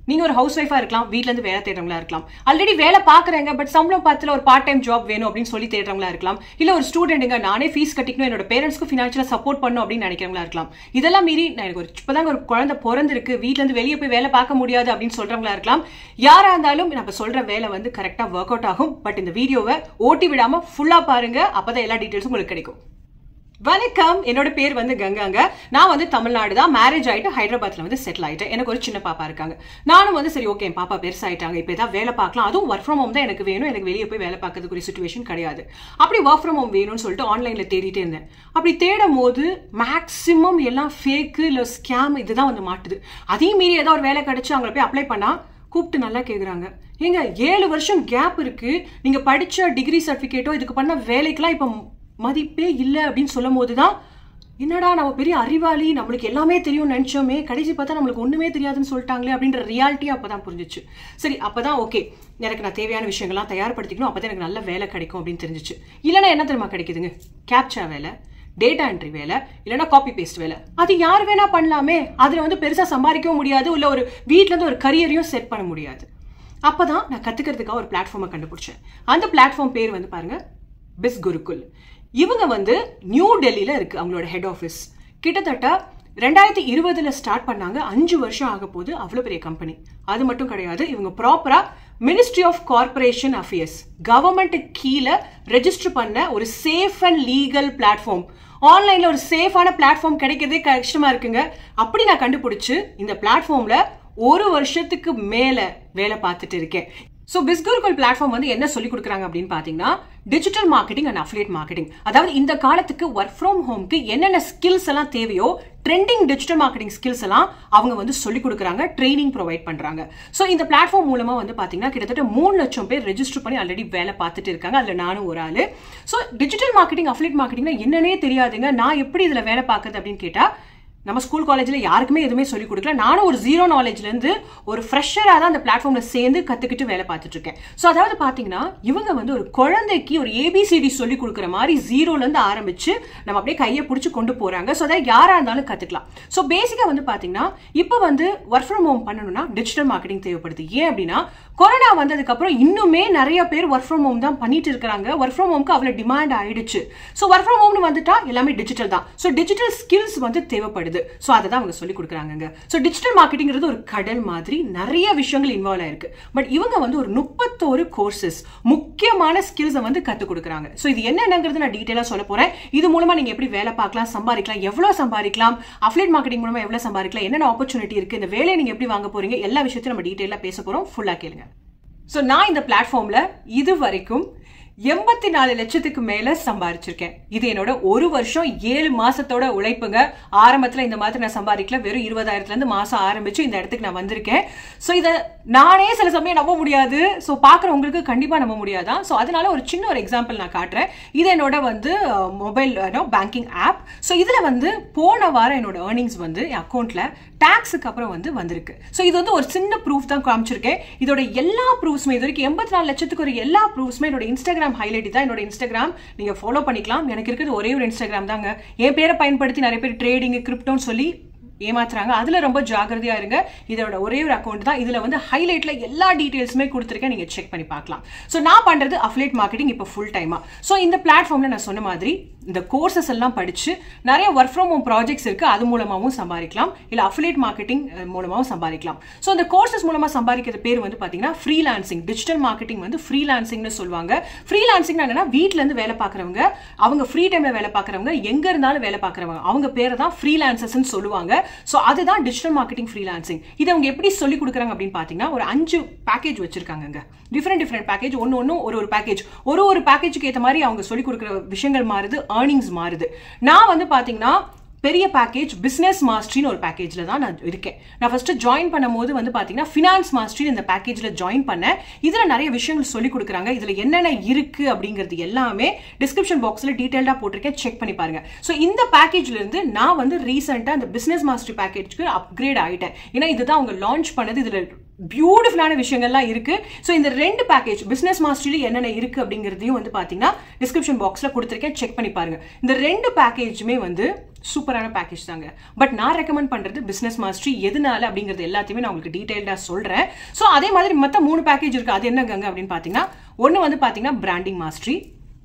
நீங்க ஒரு ஹவுஸ் ஒய்ஃபா இருக்கலாம் வீட்ல இருந்து வேலை தேடுறவங்களா இருக்கலாம் ஆல்ரெடி வேலை பாக்குறாங்க பட் சம்பளம் பார்த்துல ஒரு பார்ட் டைம் ஜாப் வேணும் அப்படின்னு சொல்லி தேடுறவங்களா இருக்கலாம் இல்ல ஒரு ஸ்டூடெண்ட்டுங்க நானே ஃபீஸ் கட்டிக்கணும் என்னோட பேரண்ட்ஸ்க்கு ஃபினான்ஷியலா சப்போர்ட் பண்ணும் அப்படின்னு நினைக்கிறவங்களா இருக்கலாம் இதெல்லாம் மீறி நான் எனக்கு ஒரு இப்பதான் ஒரு குழந்தை பிறந்திருக்கு வீட்ல இருந்து வெளியே போய் வேலை பார்க்க முடியாது அப்படின்னு சொல்றவங்களா இருக்கலாம் யாரா இருந்தாலும் நம்ம சொல்ற வேலை வந்து கரெக்டா ஒர்க் அவுட் ஆகும் பட் இந்த வீடியோவை ஓட்டி விடாம ஃபுல்லா பாருங்க அப்பதான் எல்லா டீடைல்ஸும் உங்களுக்கு கிடைக்கும் வணக்கம் என்னோட பேர் வந்து கங்காங்க நான் வந்து தமிழ்நாடு தான் மேரேஜ் ஆயிட்டு ஹைதராபாத்ல வந்து செட்டில் ஆயிட்டேன் எனக்கு ஒரு சின்ன பாப்பா இருக்காங்க நானும் வந்து சரி ஓகே என் பாப்பா பெருசாயிட்டாங்க இப்போ ஏதாவது வேலை பார்க்கலாம் அதுவும் ஒர்க் ஃப்ரம் ஹோம் தான் எனக்கு வேணும் எனக்கு வெளியே போய் வேலை பார்க்கறதுக்கு ஒரு சுச்சுவேஷன் கிடையாது அப்படி ஒர்க் ஃப்ரம் ஹோம் வேணும்னு சொல்லிட்டு ஆன்லைன்ல தேடிட்டே இருந்தேன் அப்படி தேடும் போது மேக்சிமம் எல்லாம் ஃபேக்கு இல்லை ஸ்கேம் இதுதான் வந்து மாட்டுது அதையும் மீறி ஏதாவது ஒரு வேலை கிடைச்சு அவங்கள போய் அப்ளை பண்ணா கூப்பிட்டு நல்லா கேட்குறாங்க ஏங்க ஏழு வருஷம் கேப் இருக்கு நீங்க படிச்ச டிகிரி சர்டிஃபிகேட்டோ இதுக்கு பண்ண வேலைக்கெல்லாம் இப்போ மதிப்பே இல்லை அப்படின்னு சொல்லும் போது தான் என்னடா நம்ம பெரிய அறிவாளி நம்மளுக்கு எல்லாமே தெரியும் நினச்சோமே கடைசி பார்த்தா நம்மளுக்கு ஒன்றுமே தெரியாதுன்னு சொல்லிட்டாங்களே அப்படின்ற ரியாலிட்டி அப்போ தான் புரிஞ்சிச்சு சரி அப்போ தான் ஓகே எனக்கு நான் தேவையான விஷயங்கள்லாம் தயார்படுத்திக்கணும் அப்போ தான் எனக்கு நல்ல வேலை கிடைக்கும் அப்படின்னு தெரிஞ்சிச்சு இல்லைன்னா என்ன தெரியுமா கிடைக்குதுங்க கேப்சா வேலை டேட்டா என்ட்ரி வேலை இல்லைன்னா காப்பி பேஸ்ட் வேலை அது யார் வேணா பண்ணலாமே அதில் வந்து பெருசாக சம்பாதிக்கவும் முடியாது இல்லை ஒரு வீட்டிலேருந்து ஒரு கரியரையும் செட் பண்ண முடியாது அப்போ தான் நான் கற்றுக்கிறதுக்காக ஒரு பிளாட்ஃபார்மை கண்டுபிடிச்சேன் அந்த பிளாட்ஃபார்ம் பேர் வந்து பாருங்க பிஸ் குருகுல் இவங்க வந்து நியூ டெல்லியில் இருக்கு அவங்களோட ஹெட் ஆஃபீஸ் கிட்டத்தட்ட ரெண்டாயிரத்தி இருபதுல ஸ்டார்ட் பண்ணாங்க அஞ்சு வருஷம் ஆக போது அவ்வளோ பெரிய கம்பெனி அது மட்டும் கிடையாது இவங்க ப்ராப்பரா ministry of corporation affairs government கீழே ரெஜிஸ்டர் பண்ண ஒரு சேஃப் அண்ட் லீகல் பிளாட்ஃபார்ம் ஆன்லைன்ல ஒரு சேஃபான பிளாட்ஃபார்ம் கிடைக்கிறதே கஷ்டமா இருக்குங்க அப்படி நான் கண்டுபிடிச்சு இந்த பிளாட்ஃபார்ம்ல ஒரு வருஷத்துக்கு மேல வேலை பார்த்துட்டு இருக்கேன் ஸோ பிஸ்குருகுல் பிளாட்ஃபார்ம் வந்து என்ன சொல்லி கொடுக்குறாங்க அப்படின்னு பார்த்தீங்கன்னா digital marketing and affiliate marketing அதாவது இந்த காலத்துக்கு ஒர்க் ஃப்ரம் ஹோம்க்கு என்னென்ன ஸ்கில்ஸ் எல்லாம் தேவையோ ட்ரெண்டிங் டிஜிட்டல் மார்க்கெட்டிங் ஸ்கில்ஸ் எல்லாம் அவங்க வந்து சொல்லி கொடுக்குறாங்க ட்ரைனிங் ப்ரொவைட் பண்றாங்க ஸோ இந்த பிளாட்ஃபார்ம் மூலமா வந்து பார்த்தீங்கன்னா கிட்டத்தட்ட மூணு லட்சம் பேர் ரெஜிஸ்டர் பண்ணி ஆல்ரெடி வேலை பார்த்துட்டு இருக்காங்க அதில் நானும் ஒரு ஆள் ஸோ டிஜிட்டல் மார்க்கெட்டிங் அஃபிலியேட் மார்க்கெட்டிங்னா என்னன்னே தெரியாதுங்க நான் எப்படி இதில் வேலை பார்க்குறது அப்படின்னு கேட்டால் நம்ம ஸ்கூல் காலேஜில் யாருக்குமே எதுவுமே சொல்லிக் கொடுக்கல நானும் ஒரு ஜீரோ நாலேஜ்லேருந்து ஒரு ஃப்ரெஷராக தான் அந்த பிளாட்ஃபார்மில் சேர்ந்து கற்றுக்கிட்டு வேலை பார்த்துட்டு இருக்கேன் ஸோ அதாவது பார்த்தீங்கன்னா இவங்க வந்து ஒரு குழந்தைக்கு ஒரு ஏபிசிடி சொல்லி கொடுக்குற மாதிரி ஜீரோலேருந்து ஆரம்பிச்சு நம்ம அப்படியே கையை பிடிச்சி கொண்டு போகிறாங்க ஸோ அதாவது யாராக இருந்தாலும் கற்றுக்கலாம் ஸோ பேசிக்காக வந்து பார்த்தீங்கன்னா இப்போ வந்து ஒர்க் ஃப்ரம் ஹோம் பண்ணணும்னா டிஜிட்டல் மார்க்கெட்டிங் தேவைப்படுது ஏன் அப்படின்னா கொரோனா வந்ததுக்கப்புறம் இன்னுமே நிறைய பேர் ஒர்க் ஃப்ரம் ஹோம் தான் பண்ணிட்டு இருக்காங்க ஒர்க் ஃப்ரம் ஹோம்க்கு அவ்வளோ டிமாண்ட் ஆயிடுச்சு ஸோ ஒர்க் ஃப்ரம் ஹோம்னு வந்துட்டா எல்லாமே டிஜிட்டல் தான் ஸோ டிஜிட்டல் ஸ்கில்ஸ் வந்து தேவைப்படுது வருது ஸோ அதை தான் அவங்க சொல்லி கொடுக்குறாங்க ஸோ டிஜிட்டல் மார்க்கெட்டிங்கிறது ஒரு கடல் மாதிரி நிறைய விஷயங்கள் இன்வால்வ் ஆயிருக்கு பட் இவங்க வந்து ஒரு முப்பத்தோரு கோர்சஸ் முக்கியமான ஸ்கில்ஸை வந்து கற்றுக் கொடுக்குறாங்க ஸோ இது என்னங்கிறது நான் டீட்டெயிலாக சொல்ல போகிறேன் இது மூலமாக நீங்கள் எப்படி வேலை பார்க்கலாம் சம்பாதிக்கலாம் எவ்வளோ சம்பாதிக்கலாம் அஃப்லேட் மார்க்கெட்டிங் மூலமாக எவ்வளோ சம்பாதிக்கலாம் என்னென்ன ஆப்பர்ச்சுனிட்டி இருக்குது இந்த வேலையை நீங்கள் எப்படி வாங்க போகிறீங்க எல்லா விஷயத்தையும் நம்ம டீட்டெயிலாக பேச போகிறோம் ஃபுல்லாக கேளுங்க ஸோ நான் இந்த பிளாட்ஃபார்மில் இது வரைக்கும் எண்பத்தி நாலு லட்சத்துக்கு மேல சம்பாதிச்சிருக்கேன் இது என்னோட ஒரு வருஷம் ஏழு மாசத்தோட உழைப்புங்க ஆரம்பத்துல இந்த மாதிரி நான் சம்பாதிக்கல வெறும் இருபதாயிரத்துல இருந்து மாசம் ஆரம்பிச்சு இந்த இடத்துக்கு நான் வந்திருக்கேன் ஸோ இதை நானே சில சமயம் நம்ப முடியாது ஸோ பார்க்குறவங்களுக்கு கண்டிப்பா நம்ப முடியாதான் ஸோ அதனால ஒரு சின்ன ஒரு எக்ஸாம்பிள் நான் காட்டுறேன் இது என்னோட வந்து மொபைல் பேங்கிங் ஆப் ஸோ இதுல வந்து போன வாரம் என்னோட ஏர்னிங்ஸ் வந்து என் அக்கௌண்ட்ல டேக்ஸுக்கு அப்புறம் வந்து வந்திருக்கு ஸோ இது வந்து ஒரு சின்ன ப்ரூஃப் தான் காமிச்சிருக்கேன் இதோட எல்லா ப்ரூஃப்ஸுமே இது வரைக்கும் எண்பத்தி நாலு லட்சத்துக்கு ஒரு எல்லா ப்ரூஃப்ஸுமே என்னோட இன்ஸ்டாகிராம் ஹைலைட் தான் என்னோட இன்ஸ்டாகிராம் நீங்க ஃபாலோ பண்ணிக்கலாம் எனக்கு இருக்கிறது ஒரே ஒரு இன்ஸ்டாகிராம் தாங்க என் பேரை பயன்படுத்தி நிறைய பேர் ட்ரேடிங் கிரிப்டோன்னு சொல்லி ஏமாத்துறாங்க அதுல ரொம்ப ஜாகிரதையா இருங்க இதோட ஒரே ஒரு அக்கௌண்ட் தான் இதுல வந்து ஹைலைட்ல எல்லா டீடைல்ஸுமே கொடுத்துருக்கேன் நீங்க செக் பண்ணி பார்க்கலாம் ஸோ நான் பண்றது அஃப்லேட் மார்க்கெட்டிங் இப்போ ஃபுல் டைமா ஸோ இந்த பிளாட்ஃபார்ம்ல நான் சொன்ன மாதிரி இந்த கோர்சஸ் எல்லாம் படிச்சு நிறைய ஒர்க் ஃப்ரம் ஹோம் ப்ராஜெக்ட்ஸ் இருக்கு அது மூலமாகவும் சம்பாதிக்கலாம் இல்ல அஃபிலேட் மார்க்கெட்டிங் மூலமாகவும் சம்பாதிக்கலாம் ஸோ இந்த கோர்சஸ் மூலமா சம்பாதிக்கிற பேர் வந்து பாத்தீங்கன்னா ஃப்ரீலான்சிங் டிஜிட்டல் மார்க்கெட்டிங் வந்து ஃப்ரீலான்சிங்னு சொல்லுவாங்க ஃப்ரீலான்சிங் என்னன்னா வீட்ல இருந்து வேலை பார்க்குறவங்க அவங்க ஃப்ரீ டைம்ல வேலை பார்க்குறவங்க எங்க இருந்தாலும் வேலை பார்க்குறவங்க அவங்க பேரை தான் ஃப்ரீலான்சர்ஸ்னு சொல்லுவாங்க ஸோ அதுதான் டிஜிட்டல் மார்க்கெட்டிங் ஃப்ரீலான்சிங் இதை அவங்க எப்படி சொல்லி கொடுக்குறாங்க அப்படின்னு பார்த்தீங்கன்னா ஒரு அஞ்சு பேக்கேஜ் வச்சிருக்காங்க டிஃப்ரெண்ட் டிஃப்ரெண்ட் பேக்கேஜ் ஒன்று ஒன்று ஒரு ஒரு பேக்கேஜ் ஒரு ஒரு பேக்கேஜுக்கு ஏற்ற மாதிரி அவங்க சொல்லி கொடுக்குற விஷயங்கள் மாறுது ஏர்னிங்ஸ் மாறுது நான் வந்து பார்த்தீங்கன்னா பெரிய பேக்கேஜ் பிஸ்னஸ் மாஸ்ட்ரின்னு ஒரு பேக்கேஜில் தான் நான் இருக்கேன் நான் ஃபஸ்ட்டு ஜாயின் பண்ணும்போது வந்து பார்த்தீங்கன்னா ஃபினான்ஸ் மாஸ்ட்ரி இந்த பேக்கேஜில் ஜாயின் பண்ணேன் இதில் நிறைய விஷயங்கள் சொல்லி கொடுக்குறாங்க இதில் என்னென்ன இருக்குது அப்படிங்கிறது எல்லாமே டிஸ்கிரிப்ஷன் பாக்ஸில் டீட்டெயில்டாக போட்டிருக்கேன் செக் பண்ணி பாருங்க ஸோ இந்த பேக்கேஜ்லேருந்து நான் வந்து ரீசெண்டாக இந்த பிஸ்னஸ் மாஸ்டரி பேக்கேஜ்க்கு அப்கிரேட் ஆகிட்டேன் ஏன்னா இதுதான் அவங்க லான்ச் பண்ணது இதில் பியூட்டிஃபுல்லான விஷயங்கள்லாம் இருக்கு ஸோ இந்த ரெண்டு பேக்கேஜ் பிசினஸ் மாஸ்டர்ல என்னென்ன இருக்கு அப்படிங்கிறதையும் வந்து பாத்தீங்கன்னா டிஸ்கிரிப்ஷன் பாக்ஸ்ல கொடுத்துருக்கேன் செக் பண்ணி பாருங்க இந்த ரெண்டு பேக்கேஜுமே வந்து சூப்பரான பேக்கேஜ் தாங்க பட் நான் ரெக்கமெண்ட் பண்றது பிசினஸ் மாஸ்டரி எதனால அப்படிங்கிறது எல்லாத்தையுமே நான் உங்களுக்கு டீடைல்டா சொல்றேன் ஸோ அதே மாதிரி மற்ற மூணு பேக்கேஜ் இருக்கு அது என்னங்க அப்படின்னு பாத்தீங்கன்னா ஒன்று வந்து பாத்தீங்கன்னா பிராண்டிங் மாஸ்டரி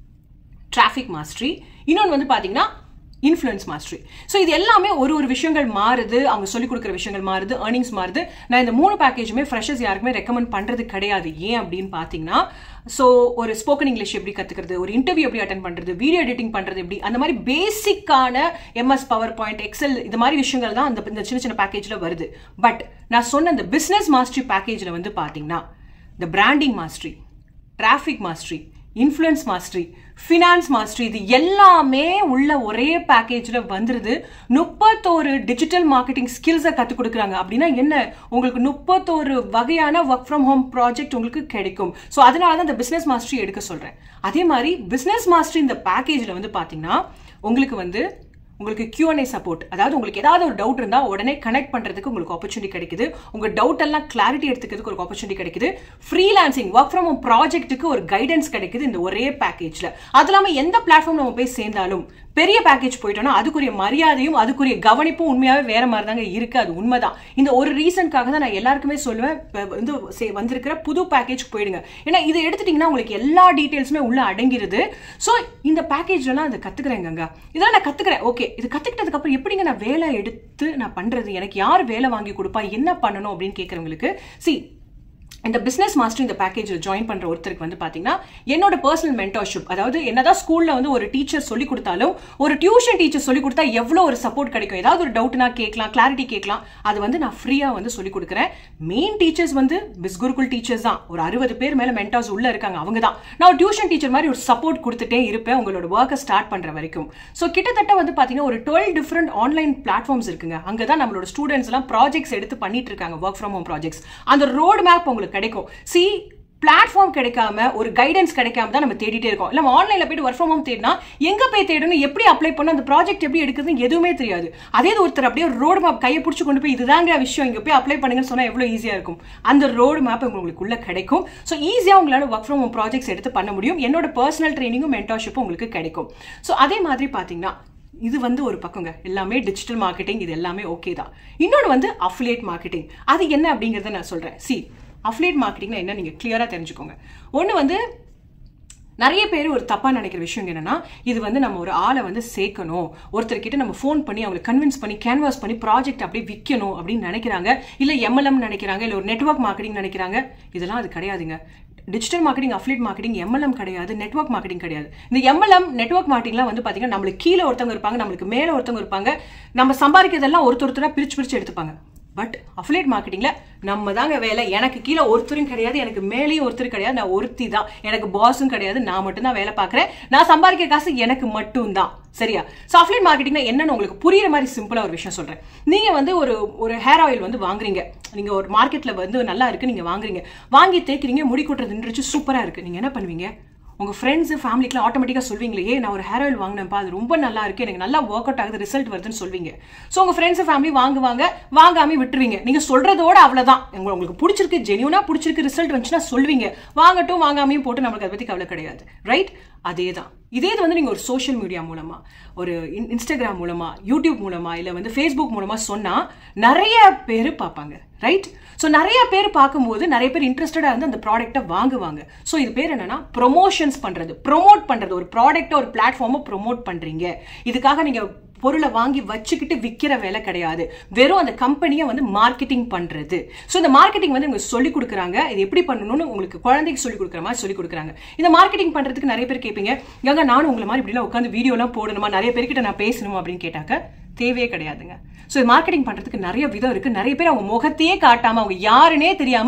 டிராஃபிக் மாஸ்டரி இன்னொன்று வந்து பாத்தீங்கன்னா இன்ஃப்ளூயன்ஸ் மாஸ்டரி ஸோ இது எல்லாமே ஒரு ஒரு விஷயங்கள் மாறுது அவங்க சொல்லிக் கொடுக்குற விஷயங்கள் மாறுது ஏர்னிங்ஸ் மாறுது நான் இந்த மூணு பேக்கேஜுமே ஃப்ரெஷர்ஸ் யாருக்குமே ரெக்கமெண்ட் பண்ணுறது கிடையாது ஏன் அப்படின்னு பார்த்தீங்கன்னா ஸோ ஒரு ஸ்போக்கன் இங்கிலீஷ் எப்படி கற்றுக்கிறது ஒரு இன்டர்வியூ எப்படி அட்டன் பண்ணுறது வீடியோ எடிட்டிங் பண்ணுறது எப்படி அந்த மாதிரி பேசிக்கான எம்எஸ் பவர் பாயிண்ட் எக்ஸல் இது மாதிரி விஷயங்கள் தான் அந்த இந்த சின்ன சின்ன பேக்கேஜில் வருது பட் நான் சொன்ன இந்த பிஸ்னஸ் மாஸ்டரி பேக்கேஜில் வந்து பார்த்தீங்கன்னா இந்த branding mastery traffic mastery influence mastery finance mastery இது எல்லாமே உள்ள ஒரே பேக்கேஜில் வந்துருது முப்பத்தோரு டிஜிட்டல் மார்க்கெட்டிங் ஸ்கில்ஸை கற்றுக் கொடுக்குறாங்க அப்படின்னா என்ன உங்களுக்கு முப்பத்தோரு வகையான ஒர்க் ஃப்ரம் ஹோம் ப்ராஜெக்ட் உங்களுக்கு கிடைக்கும் ஸோ அதனால தான் இந்த பிஸ்னஸ் மாஸ்டரி எடுக்க சொல்கிறேன் அதே மாதிரி பிஸ்னஸ் மாஸ்டரி இந்த பேக்கேஜில் வந்து பார்த்தீங்கன்னா உங்களுக்கு வந்து உங்களுக்கு கியூஎன்ஏ சப்போர்ட் அதாவது உங்களுக்கு ஏதாவது ஒரு டவுட் இருந்தால் உடனே கனெக்ட் பண்ணுறதுக்கு உங்களுக்கு ஆப்பர்ச்சுனிட்டி கிடைக்குது உங்கள் டவுட் எல்லாம் கிளாரிட்டி எடுத்துக்கிறதுக்கு ஒரு ஆப்பர்ச்சுனிட்டி கிடைக்குது ஃப்ரீலான்சிங் ஒர்க் ஃப்ரம் ஹோம் ப்ராஜெக்ட்டுக்கு ஒரு கைடன்ஸ் கிடைக்குது இந்த ஒரே பேக்கேஜில் அது இல்லாமல் எந்த பிளாட்ஃபார்ம் நம்ம போய் சேர்ந்தாலும் பெரிய பேக்கேஜ் போயிட்டோம்னா அதுக்குரிய மரியாதையும் அதுக்குரிய கவனிப்பும் உண்மையாகவே வேற மாதிரி தாங்க இருக்கு அது உண்மைதான் இந்த ஒரு ரீசனுக்காக தான் நான் எல்லாருக்குமே சொல்லுவேன் இப்போ வந்து சே- வந்திருக்கிற புது பேக்கேஜ் போயிடுங்க ஏன்னா இதை எடுத்துட்டீங்கன்னா உங்களுக்கு எல்லா டீட்டெயில்ஸுமே உள்ள அடங்கிருது ஸோ இந்த பேக்கேஜ்லாம் அதை கத்துக்கிறேங்க இதெல்லாம் நான் கத்துக்கிறேன் ஓகே இது கத்துக்கிட்டதுக்கு அப்புறம் எப்படிங்க நான் வேலை எடுத்து நான் பண்றது எனக்கு யார் வேலை வாங்கி கொடுப்பா என்ன பண்ணணும் அப்படின்னு கேட்குறவங்களுக்கு சி இந்த பிசினஸ் மாஸ்டர் இந்த பேக்கேஜில் ஜாயின் பண்ற ஒருத்தருக்கு வந்து பாத்தீங்கன்னா என்னோட பர்சனல் மென்டர்ஷிப் அதாவது என்னதான் ஸ்கூல்ல வந்து ஒரு டீச்சர் சொல்லி கொடுத்தாலும் ஒரு டியூஷன் டீச்சர் சொல்லி கொடுத்தா எவ்வளோ ஒரு சப்போர்ட் கிடைக்கும் ஏதாவது ஒரு டவுட்னா கேட்கலாம் கிளாரிட்டி கேட்கலாம் அது வந்து நான் ஃப்ரீயா வந்து சொல்லி கொடுக்குறேன் மெயின் டீச்சர்ஸ் வந்து பிஸ்குருக்குல் டீச்சர்ஸ் தான் ஒரு அறுபது பேர் மேல மென்டார்ஸ் உள்ள இருக்காங்க அவங்க தான் நான் ஒரு டியூஷன் டீச்சர் மாதிரி ஒரு சப்போர்ட் கொடுத்துட்டே இருப்பேன் உங்களோட ஒர்க்கை ஸ்டார்ட் பண்ற வரைக்கும் ஸோ கிட்டத்தட்ட வந்து பாத்தீங்கன்னா ஒரு டுவெல் டிஃப்ரெண்ட் ஆன்லைன் பிளாட்ஃபார்ம்ஸ் இருக்குங்க அங்கே தான் நம்மளோட ஸ்டூடெண்ட்ஸ் எல்லாம் ப்ராஜெக்ட்ஸ் எடுத்து பண்ணிட்டு இருக்காங்க ஒர்க் ஃப்ரம் ஹோம் ப்ராஜெக்ட்ஸ் அந்த ரோடு மேப் உங்களுக்கு கிடைக்கும் சி பிளாட்ஃபார்ம் கிடைக்காம ஒரு கைடன்ஸ் கிடைக்காம தான் நம்ம தேடிட்டே இருக்கோம் இல்லை ஆன்லைன்ல போயிட்டு ஒர்க் ஃப்ரம் ஹோம் தேடினா எங்க போய் தேடணும் எப்படி அப்ளை பண்ணணும் அந்த ப்ராஜெக்ட் எப்படி எடுக்குதுன்னு எதுவுமே தெரியாது அதே இது ஒருத்தர் அப்படியே ரோடு மேப் கையை பிடிச்சி கொண்டு போய் இதுதாங்க விஷயம் இங்க போய் அப்ளை பண்ணுங்கன்னு சொன்னா எவ்வளவு ஈஸியா இருக்கும் அந்த ரோடு மேப் உங்களுக்கு உள்ள கிடைக்கும் ஸோ ஈஸியா உங்களால ஒர்க் ஃப்ரம் ஹோம் ப்ராஜெக்ட்ஸ் எடுத்து பண்ண முடியும் என்னோட பர்சனல் ட்ரைனிங்கும் மென்டர்ஷிப்பும் உங்களுக்கு கிடைக்கும் ஸோ அதே மாதிரி பாத்தீங்கன்னா இது வந்து ஒரு பக்கங்க எல்லாமே டிஜிட்டல் மார்க்கெட்டிங் இது எல்லாமே ஓகே தான் இன்னொன்று வந்து அஃபிலியேட் மார்க்கெட்டிங் அது என்ன அப்படிங்கறத நான் சொல்றேன் சி அஃபிலியேட் மார்க்கெட்டிங்னா என்ன நீங்க கிளியரா தெரிஞ்சுக்கோங்க ஒன்று வந்து நிறைய பேர் ஒரு தப்பா நினைக்கிற விஷயம் என்னன்னா இது வந்து நம்ம ஒரு ஆளை வந்து சேர்க்கணும் ஒருத்தர்கிட்ட நம்ம ஃபோன் பண்ணி அவங்களை கன்வின்ஸ் பண்ணி கேன்வாஸ் பண்ணி ப்ராஜெக்ட் அப்படியே விற்கணும் அப்படின்னு நினைக்கிறாங்க இல்ல எம்எல்எம் நினைக்கிறாங்க இல்ல ஒரு நெட்வொர்க் மார்க்கெட்டிங் நினைக்கிறாங்க இதெல்லாம் அது கிடையாதுங்க digital marketing affiliate marketing MLM கிடையாது நெட்வொர்க் மார்க்கெட்டிங் கிடையாது இந்த எம்எல்எம் நெட்வொர்க் மார்க்கெட்டிங்லாம் வந்து பாத்தீங்கன்னா நம்மளுக்கு கீழே ஒருத்தவங்க இருப்பாங்க நம்மளுக்கு மேலே ஒருத்தவங்க இருப்பாங்க நம்ம சம்பாதிக்கிறதெல்லாம் ஒருத்தர் ஒருத்தரா பிரிச்சு பிரிச்சு எடுத்துப்பாங்க பட் அஃபிலேட் மார்க்கெட்டிங்ல நம்ம தாங்க வேலை எனக்கு கீழே ஒருத்தரும் கிடையாது எனக்கு மேலேயும் ஒருத்தர் கிடையாது நான் ஒருத்தி தான் எனக்கு பாஸும் கிடையாது நான் மட்டும் தான் வேலை பார்க்குறேன் நான் சம்பாதிக்கிற காசு எனக்கு மட்டும் தான் சரியா ஸோ அஃப்லைட் மார்க்கெட்டிங்னா என்னன்னு உங்களுக்கு புரியுற மாதிரி சிம்பிளா ஒரு விஷயம் சொல்றேன் நீங்க வந்து ஒரு ஒரு ஹேர் ஆயில் வந்து வாங்குறீங்க நீங்க ஒரு மார்க்கெட்ல வந்து நல்லா இருக்கு நீங்க வாங்குறீங்க வாங்கி தேய்க்கிறீங்க முடி கொட்டுறது நின்றுச்சு சூப்பரா இருக்கு நீங்க என்ன பண்ணுவீங்க உங்க ஃப்ரெண்ட்ஸ் ஃபேமிலிக்குலாம் ஆட்டோமேட்டிக்கா சொல்வீங்களே "ஏய், நான் ஒரு ஹேர் ஆயில் வாங்கினேன்ப்பா அது ரொம்ப நல்லா இருக்கு எனக்கு நல்லா ஒர்க் அவுட் ஆகுது ரிசல்ட் வருதுன்னு சொல்வீங்க ஸோ உங்க ஃப்ரெண்ட்ஸ் ஃபேமிலி வாங்குவாங்க வாங்காம விட்டுருவீங்க நீங்க சொல்றதோட அவ்வளவுதான் உங்க- உங்களுக்கு பிடிச்சிருக்கு ஜெனியூனா பிடிச்சிருக்கு ரிசல்ட் வந்துச்சுன்னா சொல்வீங்க வாங்கட்டும் வாங்காமையும் போட்டு நம்மளுக்கு அதை பத்தி கவலை கிடையாது ரைட் அதே தான் இதே இது வந்து நீங்க ஒரு சோஷியல் மீடியா மூலமா ஒரு இன்- இன்ஸ்டாகிராம் மூலமா யூடியூப் மூலமா இல்ல வந்து ஃபேஸ்புக் மூலமா சொன்னா நிறைய பேர் பார்ப்பாங்க ரைட் ஸோ நிறைய பேர் பார்க்கும்போது நிறைய பேர் இன்ட்ரெஸ்டடா இருந்து அந்த ப்ராடக்ட்டை வாங்குவாங்க ஸோ இது பேர் என்னன்னா ப்ரொமோஷன்ஸ் பண்றது ப்ரோமோட் பண்றது ஒரு ப்ராடக்ட்டை ஒரு பிளாட்ஃபார்மை ப்ரோமோட் பண்றீங்க இதுக்காக நீங்க பொருளை வாங்கி வச்சுக்கிட்டு விற்கிற வேலை கிடையாது வெறும் அந்த கம்பெனியை வந்து மார்க்கெட்டிங் பண்றது ஸோ இந்த மார்க்கெட்டிங் வந்து உங்களுக்கு சொல்லி கொடுக்குறாங்க இது எப்படி பண்ணணும்னு உங்களுக்கு குழந்தைக்கு சொல்லி கொடுக்குற மாதிரி சொல்லி கொடுக்குறாங்க இந்த மார்க்கெட்டிங் பண்றதுக்கு நிறைய பேர் கேட்பீங்க ஏங்க நானும் உங்களை மாதிரி இப்படிலாம் உட்காந்து வீடியோலாம் போடணுமா நிறைய பேர்கிட்ட நான் பேசணுமா அப்படின்னு கேட்டாக்க தேவையே கிடையாதுங்க ஸோ மார்க்கெட்டிங் பண்றதுக்கு நிறைய விதம் இருக்கு நிறைய பேர் அவங்க முகத்தையே காட்டாம அவங்க யாருன்னே தெரியாம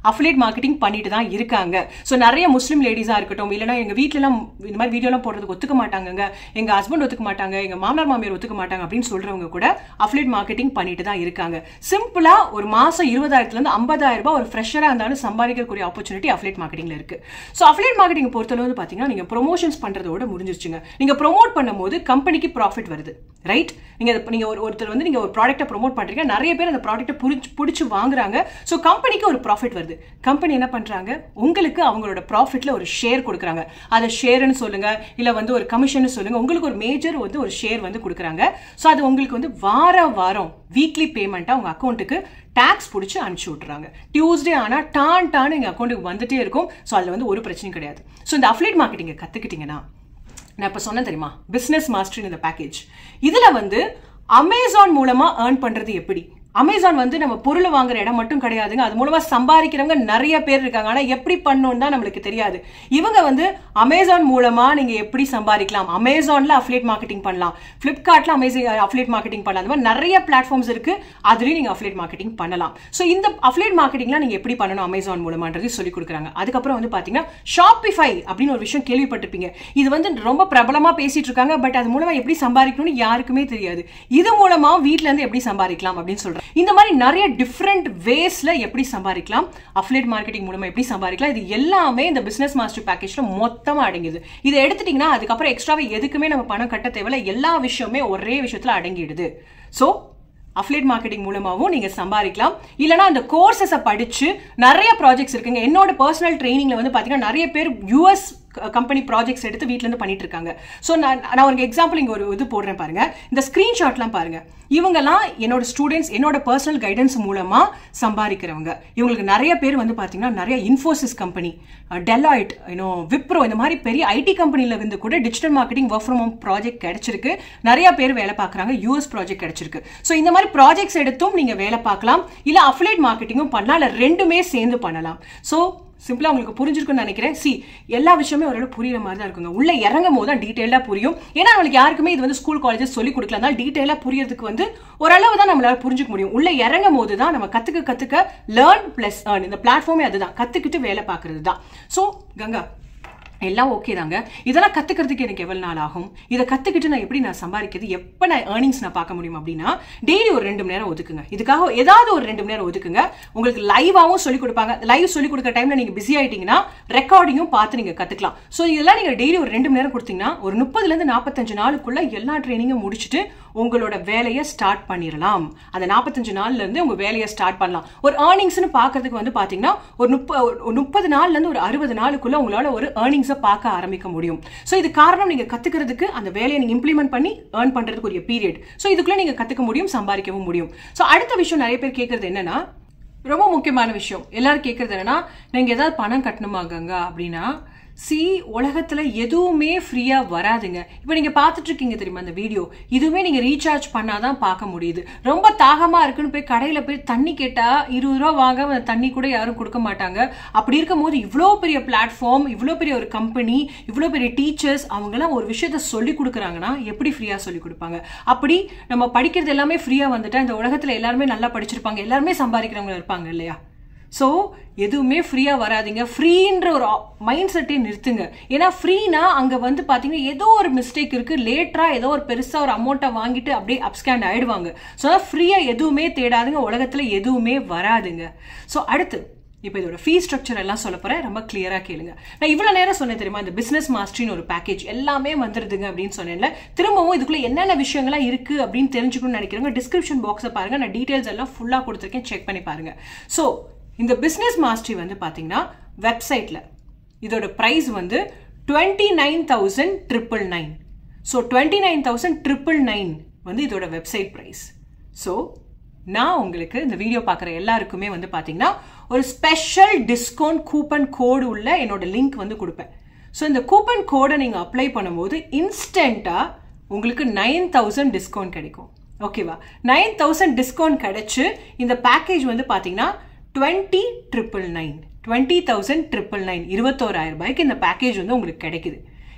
அஃபிலேட் மார்க்கெட்டிங் பண்ணிட்டு தான் இருக்காங்க ஸோ நிறைய முஸ்லீம் லேடிஸாக இருக்கட்டும் இல்லைனா எங்கள் வீட்டிலலாம் இந்த மாதிரி வீடியோலாம் போடுறதுக்கு ஒத்துக்க மாட்டாங்க எங்கள் ஹஸ்பண்ட் ஒத்துக்க மாட்டாங்க எங்கள் மாமனார் மாமியார் ஒத்துக்க மாட்டாங்க அப்படின்னு சொல்கிறவங்க கூட அஃபிலேட் மார்க்கெட்டிங் பண்ணிட்டு தான் இருக்காங்க சிம்பிளாக ஒரு மாதம் இருபதாயிரத்துலேருந்து ஐம்பதாயிரம் ரூபாய் ஒரு ஃப்ரெஷராக இருந்தாலும் சம்பாதிக்கக்கூடிய ஆப்பர்ச்சுனிட்டி அஃபிலேட் மார்க்கெட்டிங்கில் இருக்குது ஸோ அஃபிலேட் மார்க்கெட்டிங் பொறுத்தளவு வந்து பார்த்தீங்கன்னா நீங்கள் ப்ரொமோஷன்ஸ் பண்ணுறதோட முடிஞ்சிருச்சுங்க நீங்கள் ப்ரொமோட் பண்ணும்போது கம்பெனிக்கு ப்ராஃபிட் வருது ரைட் நீங்கள் நீங்கள் ஒரு ஒருத்தர் வந்து நீங்கள் ஒரு ப்ராடக்ட்டை ப்ரொமோட் பண்ணுறீங்க நிறைய பேர் அந்த ப்ராடக்ட்டை புரிச்சு பிடிச்சி வாங்குறாங்க ஸோ கம்பெனிக்கு ஒரு ப்ராஃபிட் வருது கம்பெனி என்ன பண்ணுறாங்க உங்களுக்கு அவங்களோட ப்ராஃபிட்டில் ஒரு ஷேர் கொடுக்குறாங்க அதை ஷேர்னு சொல்லுங்க இல்லை வந்து ஒரு கமிஷன் சொல்லுங்க உங்களுக்கு ஒரு மேஜர் வந்து ஒரு ஷேர் வந்து கொடுக்குறாங்க ஸோ அது உங்களுக்கு வந்து வார வாரம் வீக்லி பேமெண்ட்டாக உங்கள் அக்கௌண்ட்டுக்கு டேக்ஸ் பிடிச்சி அனுப்பிச்சி விட்றாங்க டியூஸ்டே ஆனால் டான் டான் எங்கள் அக்கௌண்ட்டுக்கு வந்துட்டே இருக்கும் ஸோ அதில் வந்து ஒரு பிரச்சனையும் கிடையாது ஸோ இந்த அஃப்லேட் மார்க்கெட்டிங்கை கற்றுக்கிட்டிங்கன்னா நான் இப்போ சொன்னேன் தெரியுமா பிஸ்னஸ் மாஸ்டர் இந்த பேக்கேஜ் இதில் வந்து அமேசான் மூலமாக ஏர்ன் பண்ணுறது எப்படி அமேசான் வந்து நம்ம பொருள் வாங்குற இடம் மட்டும் கிடையாதுங்க அது மூலமா சம்பாதிக்கிறவங்க நிறைய பேர் இருக்காங்க ஆனா எப்படி பண்ணணும் தான் நம்மளுக்கு தெரியாது இவங்க வந்து அமேசான் மூலமா நீங்க எப்படி சம்பாதிக்கலாம் அமேசான்ல அஃபிலேட் மார்க்கெட்டிங் பண்ணலாம் பிளிப்கார்ட்ல அமேசான் அஃபிலேட் மார்க்கெட்டிங் பண்ணலாம் அந்த மாதிரி நிறைய பிளாட்ஃபார்ம்ஸ் இருக்கு அதுலயும் நீங்க அஃபிலேட் மார்க்கெட்டிங் பண்ணலாம் ஸோ இந்த அஃபிலேட் மார்க்கெட்டிங்லாம் நீங்க எப்படி பண்ணணும் அமேசான் மூலமான்றது சொல்லி கொடுக்குறாங்க அதுக்கப்புறம் வந்து பாத்தீங்கன்னா ஷாப்பிஃபை அப்படின்னு ஒரு விஷயம் கேள்விப்பட்டிருப்பீங்க இது வந்து ரொம்ப பிரபலமா பேசிட்டு இருக்காங்க பட் அது மூலமா எப்படி சம்பாதிக்கணும்னு யாருக்குமே தெரியாது இது மூலமா வீட்ல இருந்து எப்படி சம்பாதிக்கலாம் அப்படின்னு சொல்றாங்க இந்த மாதிரி நிறைய டிஃப்ரெண்ட் வேஸ்ல எப்படி சம்பாதிக்கலாம் அஃபிலேட் மார்க்கெட்டிங் மூலமா எப்படி சம்பாதிக்கலாம் இது எல்லாமே இந்த பிசினஸ் மாஸ்டர் பேக்கேஜ்ல மொத்தமா அடங்கிடுது இதை எடுத்துட்டீங்கன்னா அதுக்கப்புறம் எக்ஸ்ட்ராவே எதுக்குமே நம்ம பணம் கட்ட தேவையில்ல எல்லா விஷயமே ஒரே விஷயத்துல அடங்கிடுது ஸோ அஃப்லேட் மார்க்கெட்டிங் மூலமாகவும் நீங்கள் சம்பாதிக்கலாம் இல்லைனா அந்த கோர்சஸை படித்து நிறைய ப்ராஜெக்ட்ஸ் இருக்குங்க என்னோட பர்சனல் ட்ரைனிங்கில் வந்து பார்த்தீங்கன்னா நிறைய பேர் யூஎஸ் கம்பெனி ப்ராஜெக்ட்ஸ் எடுத்து வீட்டிலேருந்து பண்ணிட்டு இருக்காங்க ஸோ நான் நான் ஒரு எக்ஸாம்பிள் இங்கே ஒரு இது போடுறேன் பாருங்க இந்த ஸ்க்ரீன்ஷாட்லாம் பாருங்க இவங்கெல்லாம் என்னோட ஸ்டூடெண்ட்ஸ் என்னோட பர்சனல் கைடன்ஸ் மூலமாக சம்பாதிக்கிறவங்க இவங்களுக்கு நிறைய பேர் வந்து பார்த்தீங்கன்னா நிறைய இன்ஃபோசிஸ் கம்பெனி டெலாய்ட் யூனோ விப்ரோ இந்த மாதிரி பெரிய ஐடி கம்பெனியில் இருந்து கூட digital marketing work from home project கிடைச்சிருக்கு நிறைய பேர் வேலை பார்க்குறாங்க யூஎஸ் ப்ராஜெக்ட் கிடைச்சிருக்கு ஸோ இந்த மாதிரி ப்ராஜெக்ட்ஸ் எடுத்தும் நீங்கள் வேலை பார்க்கலாம் இல்லை அஃபிலேட் மார்க்கெட்டிங்கும் பண்ணலாம் இல்லை ரெண்டுமே சேர்ந்து பண்ணலாம் ஸோ சிம்பிளா உங்களுக்கு புரிஞ்சிருக்குன்னு நினைக்கிறேன் சி எல்லா விஷயமே ஓரளவு புரியுற மாதிரி தான் இருக்குங்க உள்ள இறங்கும் போது தான் டீட்டெயிலாக புரியும் ஏன்னா நம்மளுக்கு யாருக்குமே இது வந்து ஸ்கூல் காலேஜஸ் சொல்லி கொடுக்கல அதனால டீட்டெயிலாக புரியறதுக்கு வந்து ஓரளவு தான் நம்மளால புரிஞ்சுக்க முடியும் உள்ள இறங்கும் போது தான் நம்ம கத்துக்க கத்துக்க லேர்ன் பிளஸ் ஏர்ன் இந்த பிளாட்ஃபார்மே அதுதான் கத்துக்கிட்டு வேலை பார்க்கறது தான் ஸோ கங்கா எல்லாம் ஓகே தாங்க இதெல்லாம் கத்துக்கிறதுக்கு எனக்கு எவ்வளவு நாள் ஆகும் இதை கத்துக்கிட்டு நான் எப்படி நான் சம்பாதிக்கிறது எப்போ நான் ஏர்னிங்ஸ் நான் பார்க்க முடியும் அப்படின்னா டெய்லி ஒரு ரெண்டு மணி நேரம் ஒதுக்குங்க இதுக்காக ஏதாவது ஒரு ரெண்டு மணி நேரம் ஒதுக்குங்க உங்களுக்கு லைவாகவும் சொல்லி கொடுப்பாங்க லைவ் சொல்லி கொடுக்குற டைம்ல நீங்க பிஸி ஆயிட்டீங்கன்னா ரெக்கார்டிங்கும் பார்த்து நீங்க கத்துக்கலாம் ஸோ இதெல்லாம் நீங்க டெய்லி ஒரு ரெண்டு மணி நேரம் கொடுத்தீங்கன்னா ஒரு முப்பதுல இருந்து நாற்பத்தஞ்சு நாளுக்குள்ள எல்லா ட்ரைனிங்கும் முடிச்சுட்டு உங்களோட வேலையை ஸ்டார்ட் பண்ணிடலாம் அந்த நாற்பத்தஞ்சு நாள்ல இருந்து உங்க வேலையை ஸ்டார்ட் பண்ணலாம் ஒரு ஏர்னிங்ஸ்னு பார்க்கறதுக்கு வந்து பாத்தீங்கன்னா ஒரு முப்ப ஒரு முப்பது நாள்ல இருந்து ஒரு அறுபது நாளுக்குள்ள உங்களால ஒரு ஏர்னிங்ஸை பார்க்க ஆரம்பிக்க முடியும் ஸோ இது காரணம் நீங்க கத்துக்கிறதுக்கு அந்த வேலையை நீங்க இம்ப்ளிமெண்ட் பண்ணி ஏர்ன் பண்றதுக்கு ஒரு பீரியட் ஸோ இதுக்குள்ள நீங்க கத்துக்க முடியும் சம்பாதிக்கவும் முடியும் ஸோ அடுத்த விஷயம் நிறைய பேர் கேட்கறது என்னன்னா ரொம்ப முக்கியமான விஷயம் எல்லாரும் கேட்கறது என்னன்னா நீங்க ஏதாவது பணம் கட்டணுமாங்க அப்படின்னா சி உலகத்துல எதுவுமே ஃப்ரீயா வராதுங்க இப்போ நீங்க பார்த்துட்டு இருக்கீங்க தெரியுமா அந்த வீடியோ இதுவுமே நீங்க ரீசார்ஜ் பண்ணாதான் பார்க்க முடியுது ரொம்ப தாகமா இருக்குன்னு போய் கடையில போய் தண்ணி கேட்டா இருபது ரூபா வாங்க அந்த தண்ணி கூட யாரும் கொடுக்க மாட்டாங்க அப்படி இருக்கும் போது இவ்வளோ பெரிய பிளாட்ஃபார்ம் இவ்வளோ பெரிய ஒரு கம்பெனி இவ்வளோ பெரிய டீச்சர்ஸ் அவங்கெல்லாம் ஒரு விஷயத்த சொல்லி கொடுக்குறாங்கன்னா எப்படி ஃப்ரீயா சொல்லி கொடுப்பாங்க அப்படி நம்ம படிக்கிறது எல்லாமே ஃப்ரீயா வந்துட்டா இந்த உலகத்துல எல்லாருமே நல்லா படிச்சிருப்பாங்க எல்லாருமே சம்பாதிக்கிறவங்க இருப்பாங்க இல்லையா ஸோ எதுவுமே ஃப்ரீயாக வராதிங்க ஃப்ரீன்ற ஒரு மைண்ட் செட்டே நிறுத்துங்க ஏன்னா ஃப்ரீனா அங்கே வந்து பார்த்தீங்கன்னா ஏதோ ஒரு மிஸ்டேக் இருக்குது லேட்டராக ஏதோ ஒரு பெருசாக ஒரு அமௌண்ட்டை வாங்கிட்டு அப்படியே அப்ஸ்கேண்ட் ஆயிடுவாங்க ஸோ ஃப்ரீயாக எதுவுமே தேடாதுங்க உலகத்தில் எதுவுமே வராதுங்க ஸோ அடுத்து இப்போ இதோட ஃபீ ஸ்ட்ரக்சர் எல்லாம் சொல்ல போறேன் ரொம்ப கிளியரா கேளுங்க நான் இவ்வளவு நேரம் சொன்னேன் தெரியுமா இந்த பிசினஸ் மாஸ்டரின்னு ஒரு பேக்கேஜ் எல்லாமே வந்துருதுங்க அப்படின்னு சொன்னேன்ல திரும்பவும் இதுக்குள்ள என்னென்ன விஷயங்கள்லாம் இருக்கு அப்படின்னு தெரிஞ்சுக்கணும்னு நினைக்கிறவங்க டிஸ்கிரிப்ஷன் பாக்ஸை பாருங்க நான் டீடைல்ஸ் எல்லாம் ஃபுல்லா கொடுத்துருக்கேன் செக் பண்ணி பாருங்க ஸோ இந்த பிசினஸ் மாஸ்டரி வந்து பாத்தீங்கன்னா வெப்சைட்ல இதோட ப்ரைஸ் வந்து twenty nine thousand triple nine so twenty nine thousand triple nine வந்து இதோட வெப்சைட் ப்ரைஸ் ஸோ நான் உங்களுக்கு இந்த வீடியோ பார்க்குற எல்லாருக்குமே வந்து பார்த்தீங்கன்னா ஒரு ஸ்பெஷல் டிஸ்கவுண்ட் கூப்பன் கோடு உள்ள என்னோட லிங்க் வந்து கொடுப்பேன் ஸோ இந்த கூப்பன் கோடை நீங்கள் அப்ளை பண்ணும்போது இன்ஸ்டண்ட்டாக உங்களுக்கு நைன் தௌசண்ட் டிஸ்கவுண்ட் கிடைக்கும் ஓகேவா நைன் தௌசண்ட் டிஸ்கவுண்ட் கிடைச்சு இந்த பேக்கேஜ் வந்து பார்த்தீங்கன்னா twenty triple nine twenty thousand triple nine இருபத்தோராயிரம் ரூபாய்க்கு இந்த பேக்கேஜ் வந்து உங்களுக்கு கிடைக்குது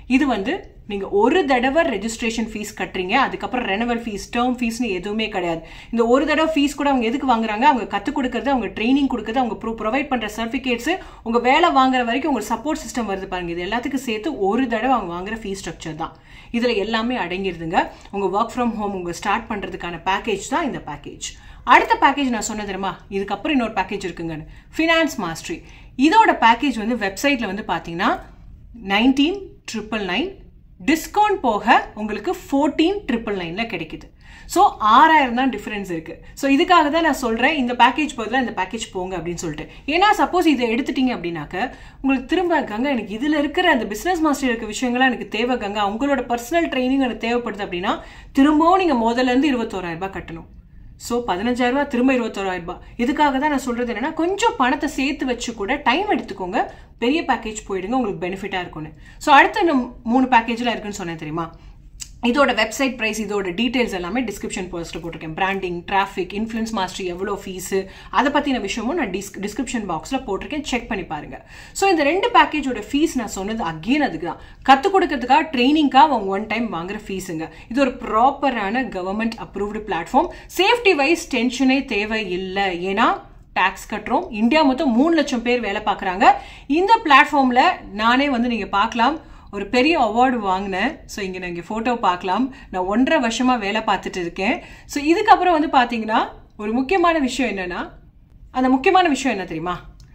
இது வந்து நீங்க ஒரு தடவை ரெஜிஸ்ட்ரேஷன் ஃபீஸ் கட்டுறீங்க அதுக்கப்புறம் ரெனவல் ஃபீஸ் டேர்ம் ஃபீஸ்னு எதுவுமே கிடையாது இந்த ஒரு தடவை ஃபீஸ் கூட அவங்க எதுக்கு வாங்குறாங்க அவங்க கற்றுக் கொடுக்கறது அவங்க ட்ரைனிங் கொடுக்கறது அவங்க ப்ரோ ப்ரொவைட் பண்ற சர்டிஃபிகேட்ஸ் உங்க வேலை வாங்குற வரைக்கும் உங்க சப்போர்ட் சிஸ்டம் வருது பாருங்க இது எல்லாத்துக்கும் சேர்த்து ஒரு தடவை அவங்க வாங்குற ஃபீஸ் ஸ்ட்ரக்சர் தான் இதுல எல்லாமே அடங்கிருதுங்க உங்க ஒர்க் ஃப்ரம் ஹோம் உங்க ஸ்டார்ட் பண்றதுக்கான பேக்கேஜ் தான் இந்த பேக்கேஜ் அடுத்த பேக்கேஜ் நான் சொன்ன தெரியுமா இதுக்கப்புறம் இன்னொரு பேக்கேஜ் இருக்குங்கன்னு ஃபினான்ஸ் மாஸ்டரி இதோட பேக்கேஜ் வந்து வெப்சைட்ல வந்து பாத்தீங்கன்னா நைன்டீன் ட்ரிபிள் நைன் டிஸ்கவுண்ட் போக உங்களுக்கு ஃபோர்டீன் ட்ரிபிள் நைனில் கிடைக்குது ஸோ ஆறாயிரம் தான் டிஃபரன்ஸ் இருக்கு ஸோ இதுக்காக தான் நான் சொல்கிறேன் இந்த பேக்கேஜ் பதிலாக இந்த பேக்கேஜ் போங்க அப்படின்னு சொல்லிட்டு ஏன்னா சப்போஸ் இதை எடுத்துட்டீங்க அப்படின்னாக்க உங்களுக்கு திரும்ப கங்கா எனக்கு இதில் இருக்கிற அந்த பிஸ்னஸ் மாஸ்டர் இருக்க விஷயங்கள்லாம் எனக்கு தேவை கங்கா உங்களோட பர்சனல் ட்ரைனிங் எனக்கு தேவைப்படுது அப்படின்னா திரும்பவும் நீங்கள் முதல்ல இருந்து இருபத்தோராயிரம் ரூபாய் கட்டணும் ஸோ பதினஞ்சாயிரம் ரூபாய் திரும்ப இருபத்தோராயிரம் ரூபாய் இதுக்காக தான் நான் சொல்றது என்னன்னா கொஞ்சம் பணத்தை சேர்த்து வச்சு கூட டைம் எடுத்துக்கோங்க பெரிய பேக்கேஜ் போயிடுங்க உங்களுக்கு பெனிஃபிட்டா இருக்கும்னு ஸோ அடுத்த இன்னும் மூணு பேக்கேஜ்லாம் இருக்குன்னு சொன்னேன் தெரியுமா இதோட வெப்சைட் ப்ரைஸ் இதோட டீடைல்ஸ் எல்லாமே டிஸ்கிரிப்ஷன் போஸ்ட்டில் போட்டிருக்கேன் பிராண்டிங் டிராஃபிக் இன்ஃப்ளூன்ஸ் மாஸ்டர் எவ்வளோ ஃபீஸு அதை பற்றின விஷயமும் நான் டிஸ் டிஸ்கிரிப்ஷன் பாக்ஸில் போட்டிருக்கேன் செக் பண்ணி பாருங்க ஸோ இந்த ரெண்டு பேக்கேஜோட ஃபீஸ் நான் சொன்னது அகெயின் அதுக்கு தான் கற்றுக் கொடுக்கறதுக்காக ட்ரைனிங்காக அவங்க ஒன் டைம் வாங்குற ஃபீஸுங்க இது ஒரு ப்ராப்பரான government approved platform safety wise டென்ஷனே தேவை இல்லை ஏன்னா டாக்ஸ் கட்டுறோம் இந்தியா மொத்தம் மூணு லட்சம் பேர் வேலை பார்க்குறாங்க இந்த பிளாட்ஃபார்மில் நானே வந்து நீங்கள் பார்க்கலாம் ஒரு பெரிய அவார்டு வாங்கினேன் ஸோ இங்கே நான் இங்கே ஃபோட்டோ பார்க்கலாம் நான் ஒன்றரை வருஷமாக வேலை பார்த்துட்டு இருக்கேன் ஸோ இதுக்கப்புறம் வந்து பார்த்தீங்கன்னா ஒரு முக்கியமான விஷயம் என்னன்னா அந்த முக்கியமான விஷயம் என்ன தெரியுமா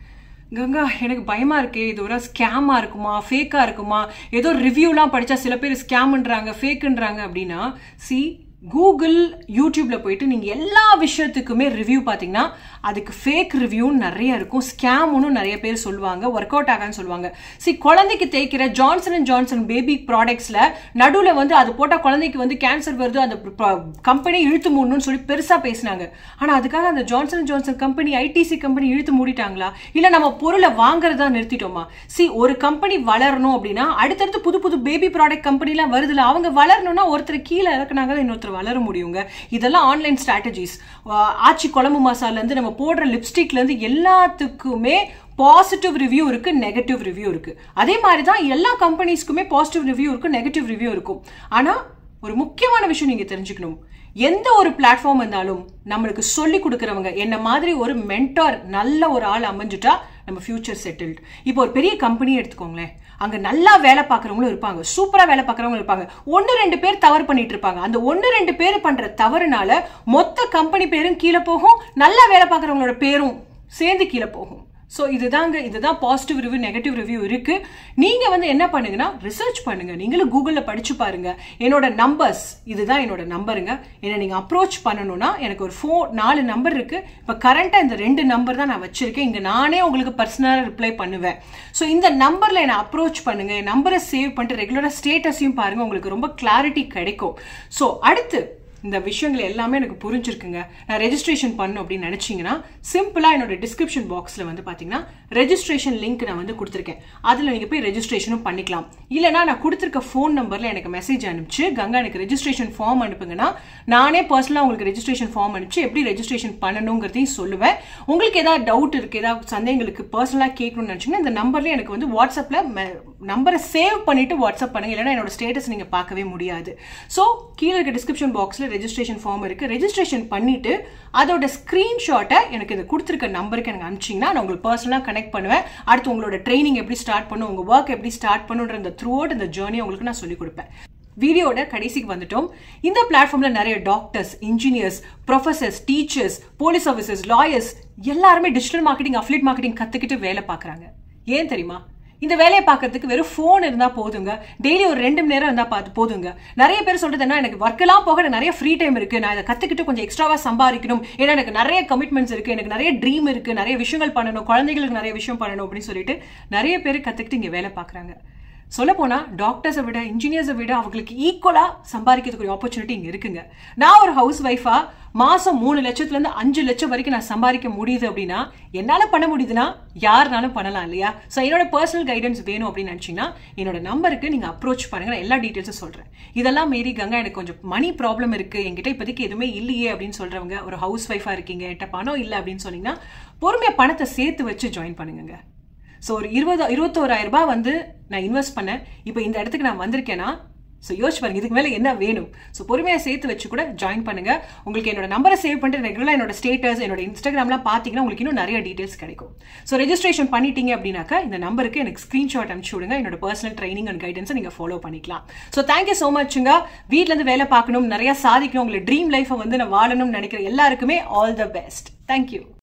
கங்கா எனக்கு பயமா இருக்கு இது ஒரு ஸ்கேமா இருக்குமா ஃபேக்கா இருக்குமா ஏதோ ரிவ்யூலாம் படிச்சா சில பேர் ஸ்கேம்ன்றாங்க ஃபேக்குன்றாங்க அப்படின்னா சி கூகுள் யூடியூப்ல போயிட்டு நீங்க எல்லா விஷயத்துக்குமே ரிவ்யூ பாத்தீங்கன்னா அதுக்கு ஃபேக் ரிவ்யூன்னு நிறைய இருக்கும் ஸ்கேம்னு நிறைய பேர் சொல்லுவாங்க ஒர்க் அவுட் ஆகான்னு சொல்லுவாங்க சி குழந்தைக்கு தேய்க்கிற ஜான்சன் அண்ட் ஜான்சன் பேபி ப்ராடக்ட்ஸ்ல நடுவில் வந்து அது போட்டால் குழந்தைக்கு வந்து கேன்சர் வருது அந்த கம்பெனி இழுத்து மூடணும்னு சொல்லி பெருசா பேசினாங்க ஆனா அதுக்காக அந்த Johnson and Johnson company ITC company இழுத்து மூடிட்டாங்களா இல்ல நம்ம பொருளை வாங்குறதா நிறுத்திட்டோமா சி ஒரு கம்பெனி வளரணும் அப்படின்னா அடுத்தடுத்து புது புது பேபி ப்ராடக்ட் கம்பெனிலாம் வருதுல அவங்க வளரணும்னா ஒருத்தர் கீழே இறக்குனாங்க இன்னொருத்தர் வளர முடியுங்க இதெல்லாம் ஆன்லைன் ஸ்ட்ராட்டஜிஸ் ஆச்சி குழம்பு மசாலா இருந்து நம்ம போடுற லிப்ஸ்டிக்ல இருந்து எல்லாத்துக்குமே பாசிட்டிவ் ரிவ்யூ இருக்கு நெகட்டிவ் ரிவ்யூ இருக்கு அதே மாதிரி தான் எல்லா கம்பெனிஸ்க்குமே பாசிட்டிவ் ரிவ்யூ இருக்கும் நெகட்டிவ் ரிவ்யூ இருக்கும் ஆனா ஒரு முக்கியமான விஷயம் நீங்க தெரிஞ்சுக்கணும் எந்த ஒரு பிளாட்ஃபார்ம் இருந்தாலும் நம்மளுக்கு சொல்லி கொடுக்குறவங்க என்ன மாதிரி ஒரு மென்டார் நல்ல ஒரு ஆள் அமைஞ்சுட்டா நம்ம ஃபியூச்சர் செட்டில்டு இப்போ ஒரு பெரிய கம்பெனி எடுத்துக்கோங்களேன் அங்க நல்லா வேலை பார்க்குறவங்களும் இருப்பாங்க சூப்பரா வேலை பார்க்குறவங்க இருப்பாங்க ஒன்னு ரெண்டு பேர் தவறு பண்ணிட்டு இருப்பாங்க அந்த ஒன்னு ரெண்டு பேர் பண்ற தவறுனால மொத்த கம்பெனி பேரும் கீழே போகும் நல்லா வேலை பார்க்குறவங்களோட பேரும் சேர்ந்து கீழே போகும் ஸோ இதுதாங்க இதுதான் பாசிட்டிவ் ரிவ்யூ நெகட்டிவ் ரிவ்யூ இருக்கு நீங்க வந்து என்ன பண்ணுங்கன்னா ரிசர்ச் பண்ணுங்க நீங்களும் கூகுளில் படிச்சு பாருங்க என்னோட நம்பர்ஸ் இதுதான் என்னோட நம்பருங்க என்ன நீங்க அப்ரோச் பண்ணணும்னா எனக்கு ஒரு ஃபோன் நாலு நம்பர் இருக்கு இப்போ கரண்டா இந்த ரெண்டு நம்பர் தான் நான் வச்சிருக்கேன் இங்க நானே உங்களுக்கு பர்சனலாக ரிப்ளை பண்ணுவேன் ஸோ இந்த நம்பர்ல என்னை அப்ரோச் பண்ணுங்க என் நம்பரை சேவ் பண்ணிட்டு ரெகுலராக ஸ்டேட்டஸையும் பாருங்க உங்களுக்கு ரொம்ப கிளாரிட்டி கிடைக்கும் ஸோ அடுத்து இந்த விஷயங்கள் எல்லாமே எனக்கு புரிஞ்சிருக்குங்க நான் ரெஜிஸ்ட்ரேஷன் பண்ணும் அப்படின்னு நினச்சிங்கன்னா சிம்பிளாக என்னோட டிஸ்கிரிப்ஷன் பாக்ஸில் வந்து பார்த்தீங்கன்னா ரெஜிஸ்ட்ரேஷன் லிங்க் நான் வந்து கொடுத்துருக்கேன் அதில் நீங்கள் போய் ரெஜிஸ்ட்ரேஷனும் பண்ணிக்கலாம் இல்லைனா நான் கொடுத்துருக்க ஃபோன் நம்பரில் எனக்கு மெசேஜ் அனுப்பிச்சு கங்கா எனக்கு ரெஜிஸ்ட்ரேஷன் ஃபார்ம் அனுப்புங்கன்னா நானே பர்சனலாக உங்களுக்கு ரெஜிஸ்ட்ரேஷன் ஃபார்ம் அனுப்பிச்சு எப்படி ரெஜிஸ்ட்ரேஷன் பண்ணணுங்கிறதையும் சொல்லுவேன் உங்களுக்கு ஏதாவது டவுட் இருக்குது ஏதாவது சந்தேகங்களுக்கு பர்சனலாக கேட்கணும்னு நினச்சிங்கன்னா இந்த நம்பர்லேயே எனக்கு வந்து வாட்ஸ்அப்பில் நம்பரை சேவ் பண்ணிவிட்டு வாட்ஸ்அப் பண்ணுங்க இல்லைனா என்னோட ஸ்டேட்டஸ் நீங்கள் பார்க்கவே முடியாது ஸோ கீழே இருக்க டிஸ்கிரிப்ஷன் பாக்ஸில் ரெஜிஸ்ட்ரேஷன் ஃபார்ம் இருக்கு ரெஜிஸ்ட்ரேஷன் பண்ணிட்டு அதோட ஸ்கிரீன்ஷாட்டை எனக்கு இது கொடுத்துருக்க நம்பருக்கு எனக்கு அனுப்பிச்சிங்கன்னா நான் உங்களுக்கு பர்சனலாக கனெக்ட் பண்ணுவேன் அடுத்து உங்களோட ட்ரைனிங் எப்படி ஸ்டார்ட் பண்ணும் உங்கள் ஒர்க் எப்படி ஸ்டார்ட் பண்ணுன்ற இந்த த்ரூ அவுட் இந்த ஜேர்னி உங்களுக்கு நான் சொல்லிக் கொடுப்பேன் வீடியோட கடைசிக்கு வந்துட்டோம் இந்த பிளாட்ஃபார்ம்ல நிறைய doctors engineers professors teachers police officers lawyers எல்லாருமே டிஜிட்டல் மார்க்கெட்டிங் அஃப்லேட் மார்க்கெட்டிங் கத்துக்கிட்டு வேலை பார்க்குறாங்க ஏன் தெரியுமா இந்த வேலையை பார்க்கறதுக்கு வெறும் ஃபோன் இருந்தா போதுங்க டெய்லி ஒரு ரெண்டு மணி நேரம் இருந்தா பார்த்து போதுங்க நிறைய பேர் சொல்றது என்ன எனக்கு ஒர்க்கெல்லாம் போக எனக்கு நிறைய ஃப்ரீ டைம் இருக்கு நான் இதை கத்துக்கிட்டு கொஞ்சம் எக்ஸ்ட்ராவா சம்பாதிக்கணும் ஏன்னா எனக்கு நிறைய கமிட்மெண்ட்ஸ் இருக்கு எனக்கு நிறைய ட்ரீம் இருக்கு நிறைய விஷயங்கள் பண்ணணும் குழந்தைகளுக்கு நிறைய விஷயம் பண்ணணும் அப்படின்னு சொல்லிட்டு நிறைய பேர் கத்துக்கிட்டு இங்க வேலை பார்க்குறாங்க சொல்ல போனா டாக்டர்ஸை விட இன்ஜினியர்ஸை விட அவங்களுக்கு ஈக்குவலா சம்பாதிக்கிறதுக்கு ஆப்பர்ச்சுனிட்டி இங்க இருக்குங்க நான் ஒரு ஹவுஸ் ஒய்ஃபா மாசம் மூணு லட்சத்துல இருந்து அஞ்சு லட்சம் வரைக்கும் நான் சம்பாதிக்க முடியுது அப்படின்னா என்னால பண்ண முடியுதுன்னா யாருனாலும் பண்ணலாம் இல்லையா ஸோ என்னோட பர்சனல் கைடன்ஸ் வேணும் அப்படின்னு நினைச்சீங்கன்னா என்னோட நம்பருக்கு நீங்க அப்ரோச் பண்ணுங்க நான் எல்லா டீட்டெயில்ஸும் சொல்றேன் இதெல்லாம் மீறி கங்கா எனக்கு கொஞ்சம் மணி ப்ராப்ளம் இருக்கு என்கிட்ட இப்போதைக்கு எதுவுமே இல்லையே அப்படின்னு சொல்றவங்க ஒரு ஹவுஸ் ஒய்ஃபா இருக்கீங்க என்கிட்ட பணம் இல்லை அப்படின்னு சொன்னீங்கன்னா பொறுமையா பணத்தை சேர்த்து வச்சு ஜாயின் பண்ணுங்க ஸோ ஒரு இருபது இருபத்தோராயிரம் ரூபாய் வந்து நான் இன்வெஸ்ட் பண்ணேன் இப்போ இந்த இடத்துக்கு நான் வந்திருக்கேன்னா ஸோ யோசிச்சு பாருங்க இதுக்கு மேலே என்ன வேணும் ஸோ பொறுமையாக சேர்த்து வச்சு கூட ஜாயின் பண்ணுங்க உங்களுக்கு என்னோட நம்பரை சேவ் பண்ணிட்டு ரெகுலராக என்னோட ஸ்டேட்டஸ் என்னோட இன்ஸ்டாகிராம்லாம் பார்த்தீங்கன்னா உங்களுக்கு இன்னும் நிறைய டீட்டெயில்ஸ் கிடைக்கும் ஸோ ரெஜிஸ்ட்ரேஷன் பண்ணிட்டீங்க அப்படின்னாக்கா இந்த நம்பருக்கு எனக்கு ஸ்க்ரீன்ஷாட் அனுப்பிச்சு விடுங்க என்னோட பர்சனல் ட்ரைனிங் அண்ட் கைடன்ஸை நீங்கள் ஃபாலோ பண்ணிக்கலாம் ஸோ தேங்க்யூ ஸோ மச்சுங்க வீட்டிலேருந்து வேலை பார்க்கணும் நிறைய சாதிக்கணும் உங்களை ட்ரீம் லைஃப்பை வந்து நான் வாழணும்னு நினைக்கிற எல்லாருக்குமே ஆல் த பெஸ்ட் தேங்க்யூ